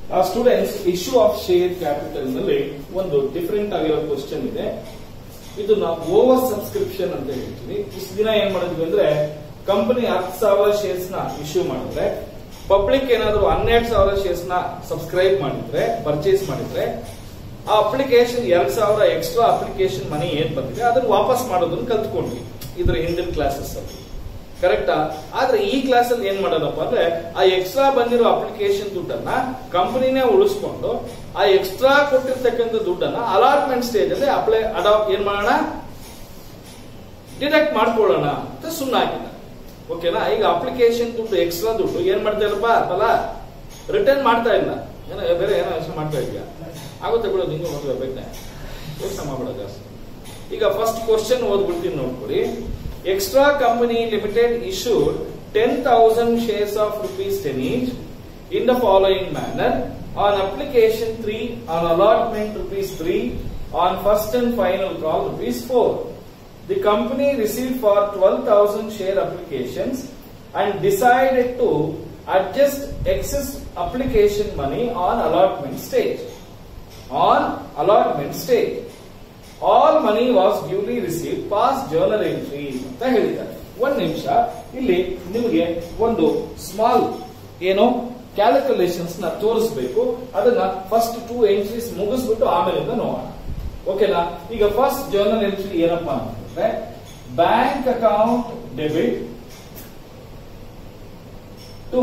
Students issue of share capital ನಲ್ಲಿ ಒಂದು different ಆಗಿರೋ ಕ್ವಶನ್ ಇದೆ ಇದು ನಾವು ಓವರ್ ಸಬ್ಸ್ಕ್ರಿಪ್ಷನ್ ಅಂತ ಹೇಳ್ತೀವಿ ಇಷ್ಟು ದಿನ ಏನ್ ಮಾಡಿದ್ವಿ ಅಂದ್ರೆ ಕಂಪನಿ ಹತ್ತು ಸಾವಿರ ಶೇರ್ಸ್ ನ ಇಶ್ಯೂ ಮಾಡಿದ್ರೆ ಪಬ್ಲಿಕ್ ಏನಾದ್ರು ಹನ್ನೆರಡು ಸಾವಿರ ಶೇರ್ಸ್ ನ ಸಬ್ಸ್ಕ್ರೈಬ್ ಮಾಡಿದ್ರೆ ಪರ್ಚೇಸ್ ಮಾಡಿದ್ರೆ ಆ ಅಪ್ಲಿಕೇಶನ್ ಎರಡ್ ಸಾವಿರ ಎಕ್ಸ್ಟ್ರಾ ಅಪ್ಲಿಕೇಶನ್ ಮನಿ ಏನ್ ಬಂದಿದೆ ಅದನ್ನ ವಾಪಸ್ ಮಾಡೋದನ್ನ ಕಲ್ತ್ಕೊಂಡ್ವಿ ಇದ್ರ ಹಿಂದಿನ ಕ್ಲಾಸಸ್ ಅಲ್ಲಿ ಕರೆಕ್ಟಾ ಆದ್ರೆ ಈ ಕ್ಲಾಸ್ ಅಲ್ಲಿ ಏನ್ ಮಾಡೋದಪ್ಪ ಅಂದ್ರೆ ಆ ಎಕ್ಸ್ಟ್ರಾ ಬಂದಿರೋ ಅಪ್ಲಿಕೇಶನ್ ದುಡ್ಡನ್ನ ಕಂಪನಿನೇ ಉಳಿಸ್ಕೊಂಡು ಆ ಎಕ್ಸ್ಟ್ರಾ ಕೊಟ್ಟಿರ್ತಕ್ಕಂಥ ದುಡ್ಡನ್ನ ಅಲಾಟ್ಮೆಂಟ್ ಸ್ಟೇಜ್ ಅಲ್ಲಿ ಅಪ್ಲೈ ಅಡಾಪ್ಟ್ ಏನ್ ಮಾಡೋಣ ಡಿಡಕ್ಟ್ ಮಾಡ್ಕೊಳ್ಳೋಣ ಅಂತ ಸುಮ್ಮನಾಗಿಲ್ಲ ಓಕೆನಾ ಈಗ ಅಪ್ಲಿಕೇಶನ್ ದುಡ್ಡು ಎಕ್ಸ್ಟ್ರಾ ದುಡ್ಡು ಏನ್ ಮಾಡ್ತಾ ಇಲ್ಲಪ್ಪ ಅಲ್ಲ ರಿಟರ್ನ್ ಮಾಡ್ತಾ ಇಲ್ಲ ಏನೋ ಬೇರೆ ಏನೋ ಯೋಚನೆ ಮಾಡ್ತಾ ಇದೆಯಾ ಆಗುತ್ತೆ ಬಿಡೋದು ಹಿಂಗೆ ಮದುವೆ ಬೇಕನೆ ಯೋಚನೆ ಮಾಡ್ಬೇಡ ಜಾಸ್ತಿ ಈಗ ಫಸ್ಟ್ ಕ್ವಶನ್ ಓದ್ಬಿಡ್ತೀನಿ ನೋಡ್ಕೊಳ್ಳಿ extra company limited issued ten thousand shares of rupees ten each in the following manner on application three on allotment rupees three on first and final call rupees four The company received for 12,000 share applications and decided to adjust excess application money on allotment stage. On allotment stage. All money was duly received past journal entry ಅಂತ ಹೇಳಿದ್ದಾರೆ ಒಂದ್ ನಿಮಿಷ ಇಲ್ಲಿ ನಿಮಗೆ ಒಂದು small ಏನೋ calculations ನ ತೋರಿಸಬೇಕು ಅದನ್ನ ಫಸ್ಟ್ ಟೂ ಎಂಟ್ರೀಸ್ ಮುಗಿಸ್ಬಿಟ್ಟು ಆಮೇಲಿಂದ ನೋಡೋಣ ಓಕೆನಾ ಈಗ ಫಸ್ಟ್ ಜರ್ನಲ್ ಎಂಟ್ರಿ ಏನಪ್ಪಾ ಅಂತಂದ್ರೆ bank account debit to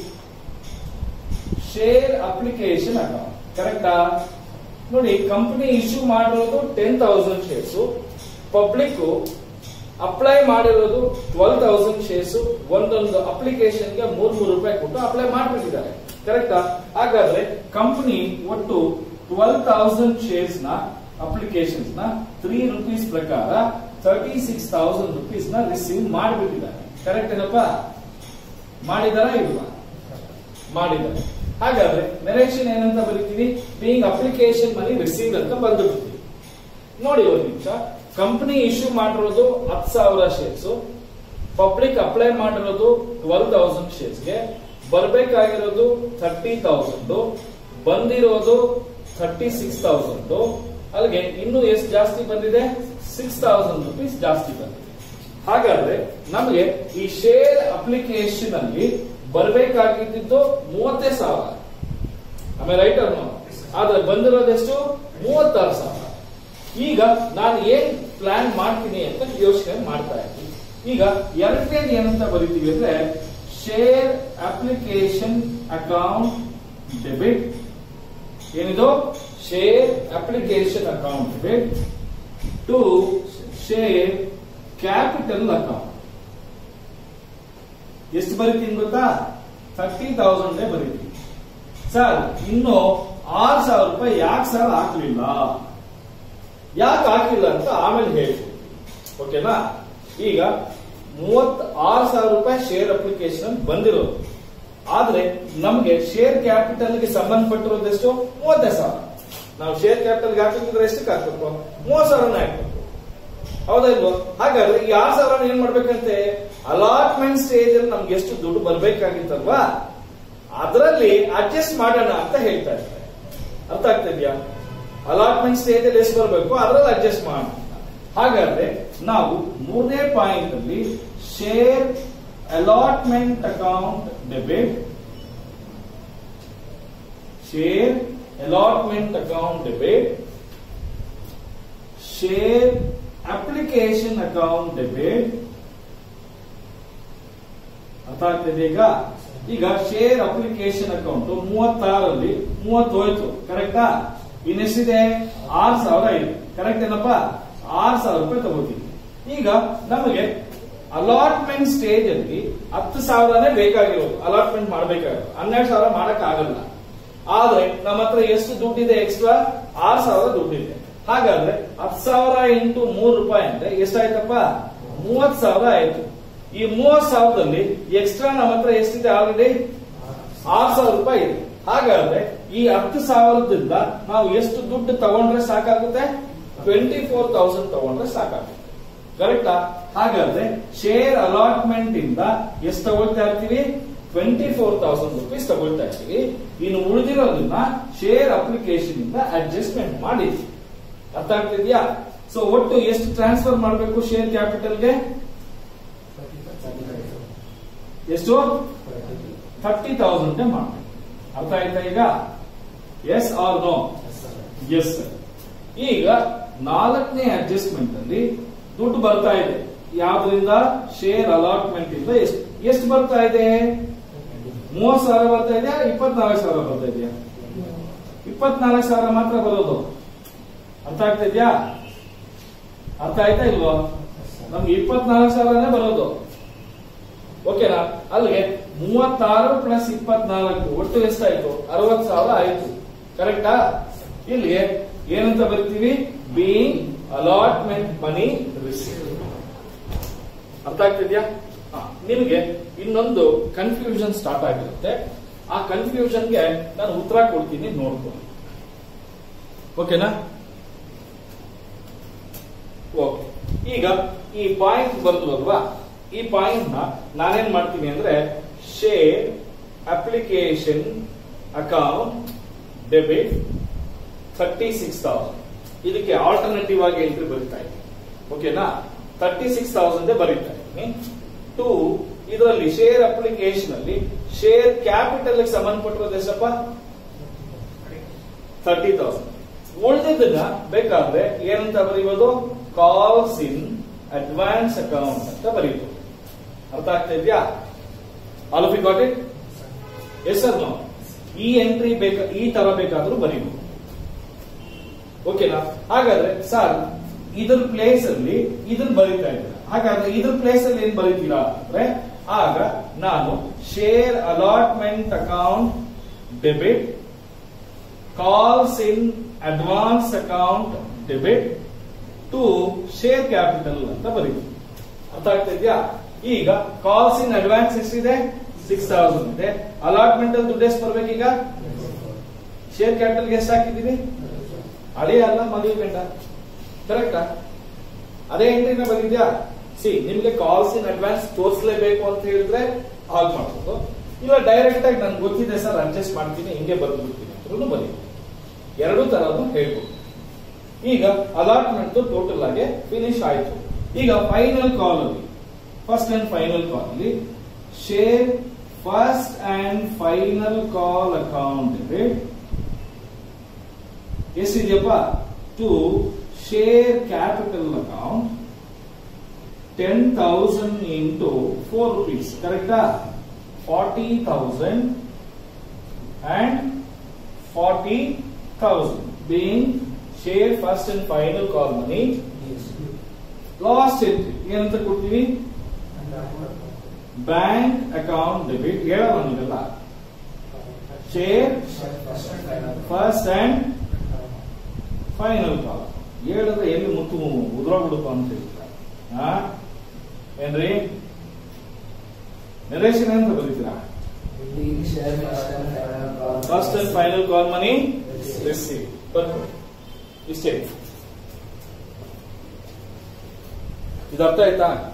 share application account ಕರೆಕ್ಟಾ ನೋಡಿ ಕಂಪನಿ ಇಶ್ಯೂ ಮಾಡಿರೋದು ten thousand shares public apply ಮಾಡಿರೋದು ಟ್ವೆಲ್ ತೌಸಂಡ್ ಶೇರ್ಸ್ ಒಂದೊಂದು ಅಪ್ಲಿಕೇಶನ್ಗೆ ಮೂರ್ ಮೂರು ರೂಪಾಯಿ ಕೊಟ್ಟು ಅಪ್ಲೈ ಮಾಡ್ಬಿಟ್ಟಿದ್ದಾರೆ ಕರೆಕ್ಟಾ ಹಾಗಾದ್ರೆ ಕಂಪನಿ ಒಟ್ಟು ಟ್ವೆಲ್ ತೌಸಂಡ್ ಶೇರ್ಸ್ ನ ಅಪ್ಲಿಕೇಶನ್ಸ್ ನ ತ್ರೀ ರುಪೀಸ್ ಪ್ರಕಾರ ತರ್ಟಿ ಸಿಕ್ಸ್ ತೌಸಂಡ್ ರುಪೀಸ್ ನ ರಿಸೀವ್ ಮಾಡಿಬಿಟ್ಟಿದ್ದಾರೆ ಕರೆಕ್ಟ್ ಏನಪ್ಪ ಮಾಡಿದಾರ ಇಲ್ವಾ ಮಾಡಿದ್ದಾರೆ ಹಾಗಾದ್ರೆ ನೆರೇಷನ್ ಏನಂತ ಬರೀತೀವಿ ಬೀಯಿಂಗ್ ಅಪ್ಲಿಕೇಶನ್ ಮನಿ ರಿಸೀವ್ ಅಂತ ಬಂದ್ಬಿಡ್ತೀವಿ ನೋಡಿ ಒಂದು ನಿಮಿಷ ಕಂಪನಿ ಇಶ್ಯೂ ಮಾಡಿರೋದು ಹತ್ತು ಸಾವಿರ ಶೇರ್ಸ್ ಪಬ್ಲಿಕ್ ಅಪ್ಲೈ ಮಾಡಿರೋದು ಟ್ವೆಲ್ ತೌಸಂಡ್ ಶೇರ್ಸ್ಗೆ ಬರ್ಬೇಕಾಗಿರೋದು ಥರ್ಟಿ ತೌಸಂಡ್ ಬಂದಿರೋದು ಥರ್ಟಿ ಸಿಕ್ಸ್ ತೌಸಂಡ್ ಅಲ್ಲಿಗೆ ಇನ್ನೂ ಎಷ್ಟು ಜಾಸ್ತಿ ಬಂದಿದೆ ಸಿಕ್ಸ್ ತೌಸಂಡ್ ರುಪೀಸ್ ಜಾಸ್ತಿ ಬಂದಿದೆ ಹಾಗಾದ್ರೆ ನಮಗೆ ಈ ಶೇರ್ ಅಪ್ಲಿಕೇಶನ್ ಅಲ್ಲಿ ಬರಬೇಕಾಗಿದ್ದು ಮೂವತ್ತೇ ಸಾವಿರ ಆಮೇಲೆ ರೈಟ್ ಅನ್ನು ಆದ್ರೆ ಬಂದಿರೋದೆಷ್ಟು ಮೂವತ್ತಾರು ಸಾವಿರ ಈಗ ನಾನು ಏನ್ ಪ್ಲಾನ್ ಮಾಡ್ತೀನಿ ಅಂತ ಯೋಚನೆ ಮಾಡ್ತಾ ಇದ್ದೀನಿ ಈಗ ಎರಡನೇದು ಏನಂತ ಬರೀತೀವಿ ಅಂದ್ರೆ ಶೇರ್ ಅಪ್ಲಿಕೇಶನ್ ಅಕೌಂಟ್ ಡೆಬಿಟ್ ಏನಿದು share application account debit to share capital account ಎಷ್ಟು ಬರೀತೀನಿ ಗೊತ್ತಾ ಥರ್ಟಿ ತೌಸಂಡ್ ಬರೀತೀನಿ ಸರ್ ಇನ್ನು ಆರು ಸಾವಿರ ರೂಪಾಯಿ ಯಾಕೆ ಸರ್ ಹಾಕ್ಲಿಲ್ಲ ಯಾಕೆ ಹಾಕಿಲ್ಲ ಅಂತ ಆಮೇಲೆ ಹೇಳ್ತೀನಿ ಓಕೆನಾ ಈಗ ಮೂವತ್ ಆರು ಸಾವಿರ ರೂಪಾಯಿ ಶೇರ್ ಅಪ್ಲಿಕೇಶನ್ ಬಂದಿರೋದು ಆದ್ರೆ ನಮಗೆ ಶೇರ್ ಕ್ಯಾಪಿಟಲ್ ಗೆ ಸಂಬಂಧಪಟ್ಟಿರೋದು ಎಷ್ಟು ಮೂವತ್ತೇ ಸಾವಿರ ನಾವು ಶೇರ್ ಕ್ಯಾಪಿಟಲ್ ಹಾಕಿದ್ರೆ ಎಷ್ಟಕ್ಕೆ ಹಾಕ್ಬೇಕು ಮೂವತ್ ಸಾವಿರನೇ ಹಾಕ್ಬೇಕು ಹೌದಾ ಇಲ್ವೋ ಹಾಗಾದ್ರೆ ಈ ಆರು ಸಾವಿರ ಏನ್ ಮಾಡ್ಬೇಕಂತೆ ಅಲಾಟ್ಮೆಂಟ್ ಸ್ಟೇಜ್ ಅಲ್ಲಿ ನಮ್ಗೆ ಎಷ್ಟು ದುಡ್ಡು ಬರ್ಬೇಕಾಗಿತ್ತಲ್ವಾ ಅದರಲ್ಲಿ ಅಡ್ಜಸ್ಟ್ ಮಾಡೋಣ ಅಂತ ಹೇಳ್ತಾ ಇದ್ದಾರೆ ಅರ್ಥ ಆಗ್ತಾ ಇದೆಯಾ ಅಲಾಟ್ಮೆಂಟ್ ಸ್ಟೇಜ್ ಅಲ್ಲಿ ಎಷ್ಟು ಬರಬೇಕು ಅದರಲ್ಲಿ ಅಡ್ಜಸ್ಟ್ ಮಾಡೋಣ ಹಾಗಾದ್ರೆ ನಾವು ಮೂರನೇ ಪಾಯಿಂಟ್ ಅಲ್ಲಿ share allotment account debit share allotment account debit share application account debit ಅರ್ಥ ಆಗ್ತಿದೆ ಈಗ ಈಗ ಶೇರ್ ಅಪ್ಲಿಕೇಶನ್ ಅಕೌಂಟ್ ಮೂವತ್ತಾರಲ್ಲಿ ಮೂವತ್ತು ಹೋಯ್ತು ಕರೆಕ್ಟಾ ಇನ್ನೆಷ್ಟಿದೆ ಆರ್ ಸಾವಿರ ಇದೆ ಕರೆಕ್ಟ್ ಏನಪ್ಪ ಆರ್ ಸಾವಿರ ರೂಪಾಯಿ ತಗೋತೀವಿ ಈಗ ನಮಗೆ ಅಲಾಟ್ಮೆಂಟ್ ಸ್ಟೇಜ್ ಅಲ್ಲಿ ಹತ್ತು ಸಾವಿರನೇ ಬೇಕಾಗಿರೋದು ಅಲಾಟ್ಮೆಂಟ್ ಮಾಡ್ಬೇಕಾಗಿರೋದು ಹನ್ನೆರಡು ಸಾವಿರ ಮಾಡಕ್ ಆಗಲ್ಲ ಆದ್ರೆ ನಮ್ಮ ಹತ್ರ ಎಷ್ಟು ದುಡ್ಡಿದೆ ಎಕ್ಸ್ಟ್ರಾ ಆರ್ ಸಾವಿರ ದುಡ್ಡಿದೆ ಹಾಗಾದ್ರೆ ಹತ್ತು ಸಾವಿರ ಇಂಟು ಮೂರು ರೂಪಾಯಿ ಅಂದ್ರೆ ಎಷ್ಟಾಯ್ತಪ್ಪ ಮೂವತ್ ಸಾವಿರ ಆಯ್ತು ಈ ಮೂವತ್ ಸಾವಿರದಲ್ಲಿ ಎಕ್ಸ್ಟ್ರಾ ನಮ್ಮ ಹತ್ರ ಎಷ್ಟಿದೆ ಆಲ್ರೆಡಿ ಆರ್ ಸಾವಿರ ರೂಪಾಯಿ ಇದೆ ಹಾಗಾದ್ರೆ ಈ ಹತ್ತು ಸಾವಿರದಿಂದ ನಾವು ಎಷ್ಟು ದುಡ್ಡು ತಗೊಂಡ್ರೆ ಸಾಕಾಗುತ್ತೆ ಟ್ವೆಂಟಿ ಫೋರ್ ತೌಸಂಡ್ ತಗೊಂಡ್ರೆ ಸಾಕಾಗುತ್ತೆ ಕರೆಕ್ಟಾ ಹಾಗಾದ್ರೆ ಶೇರ್ ಅಲಾಟ್ಮೆಂಟ್ ಇಂದ ಎಷ್ಟು ತಗೊಳ್ತಾ ಇರ್ತೀವಿ ಟ್ವೆಂಟಿ ಫೋರ್ ತೌಸಂಡ್ ರುಪೀಸ್ ತಗೊಳ್ತಾ ಇದ್ದೀವಿ ಇನ್ನು ಉಳಿದಿರೋದನ್ನ ಶೇರ್ ಅಪ್ಲಿಕೇಶನ್ ಇಂದ ಅಡ್ಜಸ್ಟ್ಮೆಂಟ್ ಮಾಡಿ ಅರ್ಥ ಆಗ್ತಿದ್ಯಾ ಸೊ ಒಟ್ಟು ಎಷ್ಟು ಟ್ರಾನ್ಸ್ಫರ್ ಮಾಡಬೇಕು ಶೇರ್ ಕ್ಯಾಪಿಟಲ್ಗೆ ಎಷ್ಟು ಥರ್ಟಿ ತೌಸಂಡ್ ಮಾಡಬೇಕು ಅರ್ಥ ಆಯ್ತಾ ಈಗ ಎಸ್ ಆರ್ ನೋ ಎಸ್ ಈಗ ನಾಲ್ಕನೇ ಅಡ್ಜಸ್ಟ್ಮೆಂಟ್ ಅಲ್ಲಿ ದುಡ್ಡು ಬರ್ತಾ ಇದೆ ಯಾವ್ದ್ರಿಂದ ಶೇರ್ ಅಲಾಟ್ಮೆಂಟ್ ಇಂದ ಎಷ್ಟು ಎಷ್ಟು ಬರ್ತಾ ಇದೆ ಮೂವತ್ ಸಾವಿರ ಬರ್ತಾ ಇದೆಯಾ ಇಪ್ಪತ್ನಾಲ್ಕು ಸಾವಿರ ಬರ್ತಾ ಇದೆಯಾ ಇಪ್ಪತ್ನಾಲ್ಕು ಸಾವಿರ ಮಾತ್ರ ಬರೋದು ಅರ್ಥ ಆಗ್ತಾ ಇದೆಯಾ ಅರ್ಥ ಆಯ್ತಾ ಇಲ್ವಾ ನಮ್ಗೆ ಇಪ್ಪತ್ನಾಲ್ಕು ಸಾವಿರನೇ ಬರೋದು ಓಕೆನಾ ಅಲ್ಲಿಗೆ ಮೂವತ್ತಾರು ಪ್ಲಸ್ ಇಪ್ಪತ್ನಾಲ್ಕು ಒಟ್ಟು ಎಷ್ಟಾಯ್ತು ಅರವತ್ ಸಾವಿರ ಆಯ್ತು ಕರೆಕ್ಟಾ ಇಲ್ಲಿಗೆ ಏನಂತ ಬರ್ತೀವಿ ಬೀಯಿಂಗ್ ಅಲಾಟ್ಮೆಂಟ್ ಮನಿ ರಿಸೀವ್ ಅರ್ಥ ಆಗ್ತಿದ್ಯಾ ಹಾ, ನಿಮ್ಗೆ ಇನ್ನೊಂದು ಕನ್ಫ್ಯೂಷನ್ ಸ್ಟಾರ್ಟ್ ಆಗಿರುತ್ತೆ ಆ ಕನ್ಫ್ಯೂಷನ್ಗೆ ನಾನು ಉತ್ತರ ಕೊಡ್ತೀನಿ ನೋಡ್ಕೊಳ್ಳಿ ಓಕೆನಾ ಓಕೆ ಈಗ ಈ ಪಾಯಿಂಟ್ ಬರ್ದಲ್ವಾ ಈ ಪಾಯಿಂಟ್ ನ ನಾನೇನ್ ಮಾಡ್ತೀನಿ ಅಂದ್ರೆ share application account debit thirty six thousand ಇದಕ್ಕೆ ಆಲ್ಟರ್ನೇಟಿವ್ ಆಗಿ ಎಂಟ್ರಿ ಬರೀತಾ ಇದ್ದೀನಿ ಓಕೆನಾ ತರ್ಟಿ ಸಿಕ್ಸ್ ತೌಸಂಡ್ ಬರೀತಾ ಇದ್ದೀನಿ ಟು ಇದರಲ್ಲಿ ಶೇರ್ ಅಪ್ಲಿಕೇಶನ್ ಅಲ್ಲಿ ಶೇರ್ ಕ್ಯಾಪಿಟಲ್ ಸಂಬಂಧಪಟ್ಟಿರೋದು ಎಷ್ಟಪ್ಪ ತರ್ಟಿ ತೌಸಂಡ್ ಉಳಿದಿದ್ದನ್ನ ಬೇಕಾದ್ರೆ ಏನಂತ ಬರೆಯೋದು ಕಾಲ್ಸ್ ಇನ್ ಅಡ್ವಾನ್ಸ್ ಅಕೌಂಟ್ ಅಂತ ಬರೀಬೋದು ಅರ್ಥ ಆಗ್ತಾ ಇದೆಯಾ all of you got it yes sir no ಈ ಎಂಟ್ರಿ ಬೇಕ ಈ ತರ ಬೇಕಾದ್ರೂ ಬರೀಬಹುದು ಓಕೆನಾ ಹಾಗಾದ್ರೆ ಸರ್ ಇದ್ರ ಪ್ಲೇಸ್ ಅಲ್ಲಿ ಇದನ್ನ ಬರೀತಾ ಇದ್ದೀರಾ ಹಾಗಾದ್ರೆ ಇದ್ರ ಪ್ಲೇಸ್ ಅಲ್ಲಿ ಏನ್ ಬರೀತೀರಾ ಅಂದ್ರೆ ಆಗ ನಾನು share allotment account debit calls in advance account debit to share capital ಅಂತ ಬರೀತೀವಿ ಅರ್ಥ ಆಗ್ತಾ ಇದೆಯಾ ಈಗ ಕಾಲ್ಸ್ ಇನ್ ಅಡ್ವಾನ್ಸ್ ಎಷ್ಟಿದೆ ಸಿಕ್ಸ್ ತೌಸಂಡ್ ಇದೆ ಅಲಾಟ್ಮೆಂಟ್ ಅಲ್ಲಿ ದುಡ್ಡು ಎಷ್ಟು ಬರ್ಬೇಕೀಗ ಶೇರ್ ಕ್ಯಾಪಿಟಲ್ಗೆ ಎಷ್ಟು ಹಾಕಿದ್ದೀವಿ ಹಳೆ ಅಲ್ಲ ಮದುವೆ ಗಂಡ ಕರೆಕ್ಟಾ ಅದೇ ಎಂಟ್ರಿನ ಬಂದಿದ್ಯಾ ಸಿ ನಿಮ್ಗೆ ಕಾಲ್ಸ್ ಇನ್ ಅಡ್ವಾನ್ಸ್ ತೋರಿಸಲೇಬೇಕು ಅಂತ ಹೇಳಿದ್ರೆ ಹಾಗೆ ಮಾಡ್ಬೋದು ಇಲ್ಲ ಡೈರೆಕ್ಟ್ ಆಗಿ ನನ್ಗೆ ಗೊತ್ತಿದೆ ಸರ್ ಅಡ್ಜಸ್ಟ್ ಮಾಡ್ತೀನಿ ಹಿಂಗೆ ಬರ್ದು ಬಿಡ್ತೀನಿ ಅಂದ್ರೂ ಬರೀ ಎರಡೂ ತರನು ಹೇಳ್ಬೋದು ಈಗ ಅಲಾಟ್ಮೆಂಟ್ ಟೋಟಲ್ ಆಗಿ ಫಿನಿಶ್ ಆಯ್ತು ಈಗ ಫೈನಲ್ ಕಾಲ್ ಅಲ್ಲಿ ಫಸ್ಟ್ ಅಂಡ್ ಫೈನಲ್ ಕಾಲ್ ಅಲ್ಲಿ share first and final call account ಇದೆ ಎಷ್ಟಿದೆಯಪ್ಪ to share capital account ten thousand into four rupees ಕರೆಕ್ಟಾ forty thousand and forty thousand being share first and final call money last entry ಏನಂತ ಕೊಡ್ತೀವಿ bank account debit ಹೇಳೋಣ ನೀವೆಲ್ಲ share first and final call ಹೇಳಿದ್ರೆ ಎಲ್ಲಿ ಮುತ್ತು ಉದುರೋಗ್ಬಿಡುತ್ತ ಅಂತ ಹೇಳ್ತಾರೆ ಹಾ ಏನ್ರಿ ನರೇಶನ್ ಅಂತ ಬರೀತೀರಾ first and final call money receive ಬರ್ಕೊಳ್ಳಿ ಇಷ್ಟೇ ಇದು ಅರ್ಥ ಆಯ್ತಾ